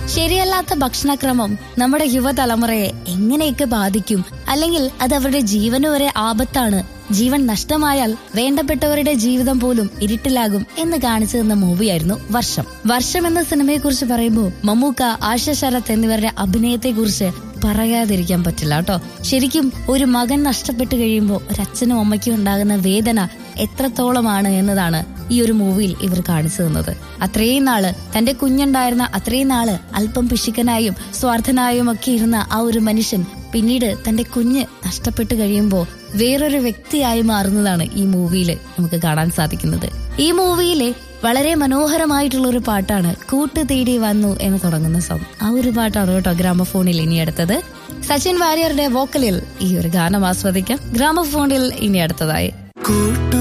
ശരിയല്ലാത്ത ഭക്ഷണക്രമം നമ്മുടെ യുവതലമുറയെ എങ്ങനെയൊക്കെ ബാധിക്കും അല്ലെങ്കിൽ അത് അവരുടെ ജീവന് വരെ ആപത്താണ് ജീവൻ നഷ്ടമായാൽ വേണ്ടപ്പെട്ടവരുടെ ജീവിതം പോലും ഇരുട്ടിലാകും എന്ന് കാണിച്ചു തന്ന മൂവിയായിരുന്നു വർഷം വർഷം എന്ന സിനിമയെ കുറിച്ച് പറയുമ്പോൾ മമ്മൂക്ക ആശ ശരത് എന്നിവരുടെ അഭിനയത്തെ കുറിച്ച് പറയാതിരിക്കാൻ പറ്റില്ല കേട്ടോ ശരിക്കും ഒരു മകൻ നഷ്ടപ്പെട്ടു കഴിയുമ്പോൾ ഒരു അച്ഛനും അമ്മയ്ക്കും ഉണ്ടാകുന്ന വേദന എത്രത്തോളമാണ് എന്നതാണ് ഈ ഒരു മൂവിയിൽ ഇവർ കാണിച്ചു തന്നത് അത്രയും നാള് തന്റെ കുഞ്ഞുണ്ടായിരുന്ന അത്രയും നാള് അല്പം പിശുക്കനായും സ്വാർത്ഥനായും ഒക്കെ ഇരുന്ന ആ ഒരു മനുഷ്യൻ പിന്നീട് തന്റെ കുഞ്ഞ് നഷ്ടപ്പെട്ടു കഴിയുമ്പോൾ വേറൊരു വ്യക്തിയായി മാറുന്നതാണ് ഈ മൂവിയിൽ നമുക്ക് കാണാൻ സാധിക്കുന്നത് ഈ മൂവിയിലെ വളരെ മനോഹരമായിട്ടുള്ള ഒരു പാട്ടാണ് കൂട്ട് തേടി വന്നു എന്ന് തുടങ്ങുന്ന സോങ് ആ ഒരു പാട്ടാണ് കേട്ടോ ഗ്രാമഫോണിൽ ഇനി അടുത്തത് സച്ചിൻ വാര്യറുടെ വോക്കലിൽ ഈ ഒരു ഗാനം ആസ്വദിക്കാം ഗ്രാമഫോണിൽ ഇനി അടുത്തതായി കൂട്ടു